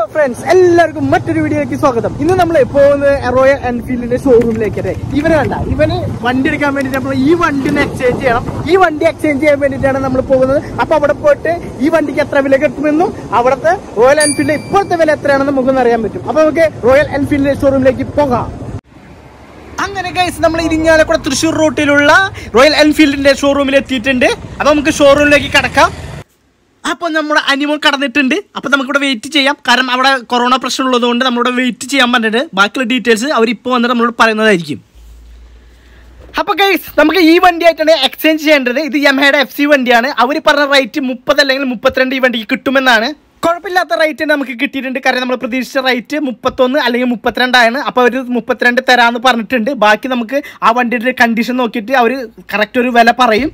friends എല്ലാവർക്കും മറ്റൊരു വീഡിയോയിലേക്ക് സ്വാഗതം ഇന്ന് നമ്മൾ പോകുന്നത് റോയൽ എൻഫീൽഡിന്റെ ഷോറൂമിലേക്ക് അല്ലേ ഇവന് കണ്ട ഇവന് വണ്ടി എടുക്കാൻ വേണ്ടിട്ട് നമ്മൾ ഈ വണ്ടി ഒന്ന് എക്സ്ചേഞ്ച് ചെയ്യണം ഈ വണ്ടി എക്സ്ചേഞ്ച് ചെയ്യാൻ വേണ്ടിയിട്ടാണ് നമ്മൾ പോകുന്നത് അപ്പൊ അവിടെ പോയിട്ട് ഈ വണ്ടിക്ക് എത്ര വില കിട്ടുമെന്നും അവിടുത്തെ റോയൽ എൻഫീൽഡ് ഇപ്പോഴത്തെ വില എത്രയാണെന്ന് നമുക്കൊന്ന് അറിയാൻ പറ്റും അപ്പൊ നമുക്ക് റോയൽ എൻഫീൽഡിന്റെ ഷോറൂമിലേക്ക് പോകാം അങ്ങനെ ഗൈസ് നമ്മൾ ഇരിഞ്ഞാലക്കുട തൃശ്ശൂർ റൂട്ടിലുള്ള റോയൽ എൻഫീൽഡിന്റെ ഷോറൂമിൽ എത്തിയിട്ടുണ്ട് അപ്പൊ നമുക്ക് ഷോറൂമിലേക്ക് കടക്കാം അപ്പോൾ നമ്മുടെ അനിമോൾ കടന്നിട്ടുണ്ട് അപ്പോൾ നമുക്കിവിടെ വെയിറ്റ് ചെയ്യാം കാരണം അവിടെ കൊറോണ പ്രശ്നം ഉള്ളതുകൊണ്ട് നമ്മളിവിടെ വെയിറ്റ് ചെയ്യാൻ പറഞ്ഞിട്ട് ബാക്കിയുള്ള ഡീറ്റെയിൽസ് അവർ ഇപ്പോൾ വന്നിട്ട് നമ്മളോട് പറയുന്നതായിരിക്കും അപ്പോൾ ഗൈസ് നമുക്ക് ഈ വണ്ടി ആയിട്ടാണ് എക്സ്ചേഞ്ച് ചെയ്യേണ്ടത് ഇത് യമഹയുടെ എഫ് സി വണ്ടിയാണ് അവർ പറഞ്ഞ റേറ്റ് മുപ്പത് അല്ലെങ്കിൽ മുപ്പത്തിരണ്ട് ഈ വണ്ടിക്ക് കിട്ടുമെന്നാണ് കുഴപ്പമില്ലാത്ത റേറ്റ് നമുക്ക് കിട്ടിയിട്ടുണ്ട് കാരണം നമ്മൾ പ്രതീക്ഷിച്ച റേറ്റ് മുപ്പത്തൊന്ന് അല്ലെങ്കിൽ മുപ്പത്തിരണ്ടാണ് അപ്പോൾ അവർ മുപ്പത്തിരണ്ട് തരാമെന്ന് പറഞ്ഞിട്ടുണ്ട് ബാക്കി നമുക്ക് ആ വണ്ടിയുടെ കണ്ടീഷൻ നോക്കിയിട്ട് അവർ കറക്റ്റ് ഒരു വില പറയും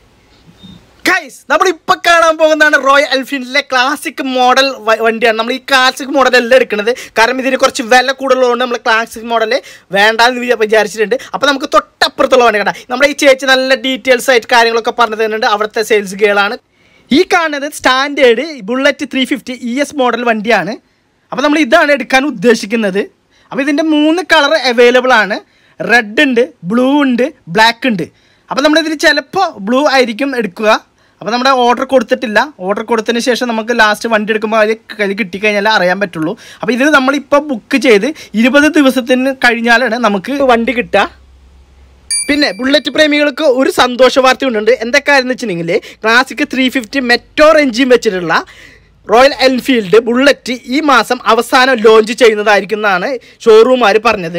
ഗൈസ് നമ്മൾ ഇപ്പൊ കാണാൻ പോകുന്നതാണ് റോയൽ എൻഫീൽഡിലെ ക്ലാസിക് മോഡൽ വണ്ടിയാണ് നമ്മൾ ഈ ക്ലാസിക് മോഡൽ എല്ലാം എടുക്കുന്നത് കാരണം ഇതിന് കുറച്ച് വില കൂടുതലുള്ളതുകൊണ്ട് നമ്മൾ ക്ലാസിക് മോഡൽ വേണ്ടാന്ന് വിചാ- വിചാരിച്ചിട്ടുണ്ട് അപ്പോൾ നമുക്ക് തൊട്ടപ്പുറത്തുള്ള വണ്ടി കണ്ട നമ്മുടെ ഈ ചേച്ചി നല്ല ഡീറ്റെയിൽസ് ആയിട്ട് കാര്യങ്ങളൊക്കെ പറഞ്ഞു തരുന്നുണ്ട് അവിടുത്തെ സെയിൽസ് ഗേളാണ് ഈ കാണുന്നത് standard bullet three fifty E S model വണ്ടിയാണ് അപ്പോൾ നമ്മൾ ഇതാണ് എടുക്കാൻ ഉദ്ദേശിക്കുന്നത് അപ്പോൾ ഇതിൻ്റെ മൂന്ന് കളർ അവൈലബിൾ ആണ് റെഡ് ഉണ്ട് ബ്ലൂ ഉണ്ട് ബ്ലാക്ക് ഉണ്ട് അപ്പോൾ നമ്മളിതിൽ ചിലപ്പോൾ ബ്ലൂ ആയിരിക്കും എടുക്കുക അപ്പോൾ നമ്മുടെ ഓർഡർ കൊടുത്തിട്ടില്ല ഓർഡർ കൊടുത്തതിന് ശേഷം നമുക്ക് ലാസ്റ്റ് വണ്ടി എടുക്കുമ്പോൾ അതിൽ കയ്യിൽ കിട്ടിക്കഴിഞ്ഞാൽ അറിയാൻ പറ്റുള്ളൂ അപ്പോൾ ഇതിൽ നമ്മളിപ്പോൾ ബുക്ക് ചെയ്ത് ഇരുപത് ദിവസത്തിന് കഴിഞ്ഞാലാണ് നമുക്ക് വണ്ടി കിട്ടുക പിന്നെ ബുള്ളറ്റ് പ്രേമികൾക്ക് ഒരു സന്തോഷ വാർത്ത ഉണ്ട് എന്തൊക്കെയാണെന്ന് വെച്ചിട്ടുണ്ടെങ്കിൽ classic three fifty meteor engine വെച്ചിട്ടുള്ള റോയൽ എൻഫീൽഡ് ബുള്ളറ്റ് ഈ മാസം അവസാനം ലോഞ്ച് ചെയ്യുന്നതായിരിക്കും എന്നാണ് ഷോറൂമാർ പറഞ്ഞത്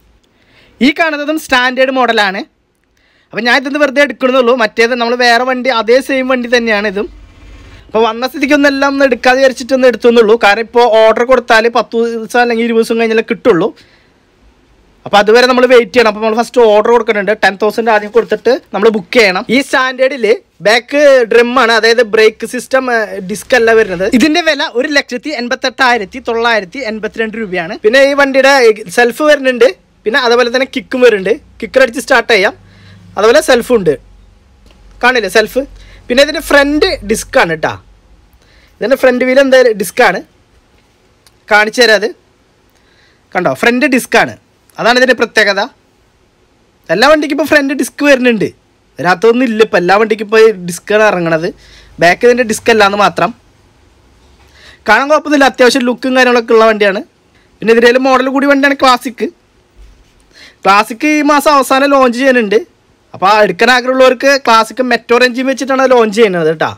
ഈ കാണുന്നതും സ്റ്റാൻഡേർഡ് മോഡലാണ് അപ്പോൾ ഞാൻ ഇതൊന്ന് വെറുതെ എടുക്കണമെന്നുള്ളൂ മറ്റേത് നമ്മൾ വേറെ വണ്ടി അതേ സെയിം വണ്ടി തന്നെയാണ് ഇതും അപ്പോൾ വന്ന സ്ഥിതിക്കൊന്നും എല്ലാം ഒന്ന് എടുക്കാതെ വിചാരിച്ചിട്ടൊന്ന് എടുത്തുന്നുള്ളൂ കാരണം ഇപ്പോൾ ഓർഡർ കൊടുത്താൽ പത്ത് ദിവസം അല്ലെങ്കിൽ ഇരുപത് ദിവസം കഴിഞ്ഞാലേ കിട്ടുള്ളൂ അപ്പോൾ അതുവരെ നമ്മൾ വെയിറ്റ് ചെയ്യണം അപ്പോൾ നമ്മൾ ഫസ്റ്റ് ഓർഡർ കൊടുക്കുന്നുണ്ട് ടെൻ തൗസൻഡ് ആദ്യം കൊടുത്തിട്ട് നമ്മൾ ബുക്ക് ചെയ്യണം ഈ സ്റ്റാൻഡേർഡിൽ ബാക്ക് ഡ്രം ആണ് അതായത് ബ്രേക്ക് സിസ്റ്റം ഡിസ്ക് അല്ല വരുന്നത് ഇതിന്റെ വില ഒരു ലക്ഷത്തി എൺപത്തെട്ടായിരത്തി തൊള്ളായിരത്തി എൺപത്തിരണ്ട് രൂപയാണ് പിന്നെ ഈ വണ്ടിയുടെ സെൽഫ് വരുന്നുണ്ട് പിന്നെ അതുപോലെ തന്നെ കിക്കും വരുന്നുണ്ട് കിക്കർ അടിച്ച് സ്റ്റാർട്ട് ചെയ്യാം അതുപോലെ സെൽഫും ഉണ്ട് കാണില്ലേ സെൽഫ് പിന്നെ ഇതിൻ്റെ ഫ്രണ്ട് ഡിസ്ക് ആണ് കേട്ടോ ഇതിൻ്റെ ഫ്രണ്ട് വീൽ എന്താ ഡിസ്ക് ആണ് കാണിച്ചു തരാം അത് കണ്ടോ ഫ്രണ്ട് ഡിസ്ക് ആണ് അതാണ് ഇതിൻ്റെ പ്രത്യേകത എല്ലാ വണ്ടിക്കും ഇപ്പോൾ ഫ്രണ്ട് ഡിസ്ക് വരുന്നുണ്ട് ഇതിനകത്തൊന്നും ഇല്ല ഇപ്പോൾ എല്ലാ വണ്ടിക്കും ഇപ്പോൾ ഡിസ്ക്കാണ് ഇറങ്ങണത് ബാക്ക് ഇതിൻ്റെ ഡിസ്ക് അല്ലാന്ന് മാത്രം കാണാൻ കുഴപ്പമൊന്നുമില്ല അത്യാവശ്യം ലുക്കും കാര്യങ്ങളൊക്കെ ഉള്ള വണ്ടിയാണ് പിന്നെ ഇതിൻ്റെ മോഡൽ കൂടി വണ്ടിയാണ് ക്ലാസിക് ക്ലാസിക് ഈ മാസം അവസാനം ലോഞ്ച് ചെയ്യുന്നുണ്ട് അപ്പോൾ എടുക്കാൻ ആഗ്രഹമുള്ളവർക്ക് ക്ലാസിക് മെറ്റോർ എഞ്ചിൻ വെച്ചിട്ടാണ് ലോഞ്ച് ചെയ്യുന്നത് കേട്ടോ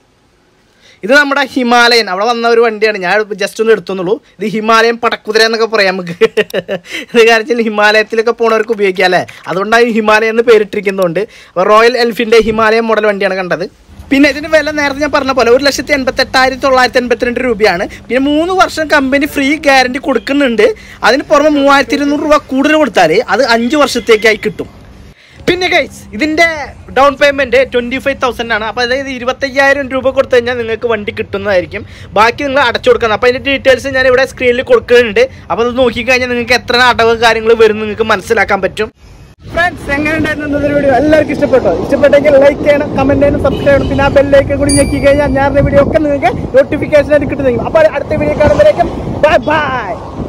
ഇത് നമ്മുടെ ഹിമാലയൻ അവിടെ വന്ന ഒരു വണ്ടിയാണ് ഞാൻ ജസ്റ്റ് ഒന്ന് എടുത്തുന്നുള്ളൂ ഇത് ഹിമാലയൻ പടക്കുതിര എന്നൊക്കെ പറയാം നമുക്ക് ഇത് കാരണം ഹിമാലയത്തിലൊക്കെ പോണവർക്ക് ഉപയോഗിക്കാം അല്ലേ അതുകൊണ്ടാണ് ഈ ഹിമാലയൻ എന്ന് പേരിട്ടിരിക്കുന്നതുകൊണ്ട് അപ്പോൾ റോയൽ എൻഫീൽഡിൻ്റെ ഹിമാലയൻ മോഡൽ വണ്ടിയാണ് കണ്ടത് പിന്നെ ഇതിന് വില നേരത്തെ ഞാൻ പറഞ്ഞ പോലെ ഒരു ലക്ഷത്തി എൺപത്തെട്ടായിരത്തി തൊള്ളായിരത്തി എൺപത്തിരണ്ട് രൂപയാണ് പിന്നെ മൂന്ന് വർഷം കമ്പനി ഫ്രീ ഗ്യാരണ്ടി കൊടുക്കുന്നുണ്ട് അതിന് പുറമെ മൂവായിരത്തി ഇരുന്നൂറ് രൂപ കൂടുതൽ കൊടുത്താൽ അത് അഞ്ച് വർഷത്തേക്കായി കിട്ടും പിന്നെ ഗൈസ് ഇതിന്റെ down payment twenty five thousand ആണ് അപ്പോൾ അതായത് ഇരുപത്തയ്യായിരം രൂപ കൊടുത്തു കഴിഞ്ഞാൽ നിങ്ങൾക്ക് വണ്ടി കിട്ടുന്നതായിരിക്കും ബാക്കി നിങ്ങൾ അടച്ചു കൊടുക്കണം അപ്പോൾ അതിന്റെ ഡീറ്റെയിൽസ് ഞാൻ ഇവിടെ സ്ക്രീനിൽ കൊടുക്കുന്നുണ്ട് അപ്പോൾ അത് നോക്കിക്കഴിഞ്ഞാൽ നിങ്ങൾക്ക് എത്ര അടവ് കാര്യങ്ങൾ വരും നിങ്ങൾക്ക് മനസ്സിലാക്കാൻ പറ്റും ഫ്രണ്ട്സ് എങ്ങനെ ഉണ്ടായിരുന്നു വീഡിയോ എല്ലാവർക്കും ഇഷ്ടപ്പെട്ടോ ഇഷ്ടപ്പെട്ടെങ്കിൽ ലൈക്ക് ചെയ്യണം കമന്റ് ചെയ്യണം സബ്സ്ക്രൈബ് ചെയ്യണം പിന്നെ ആ ബെല്ലേക്ക് കൂടി ഞെക്കി കഴിഞ്ഞാൽ ഞാൻ വീഡിയോ ഒക്കെ നിങ്ങൾക്ക് നോട്ടിഫിക്കേഷൻ ആയിട്ട് കിട്ടുന്നതായിരിക്കും അപ്പോൾ അടുത്ത വീഡിയോ കാണുമ്പോഴേക്കും ബൈ ബൈ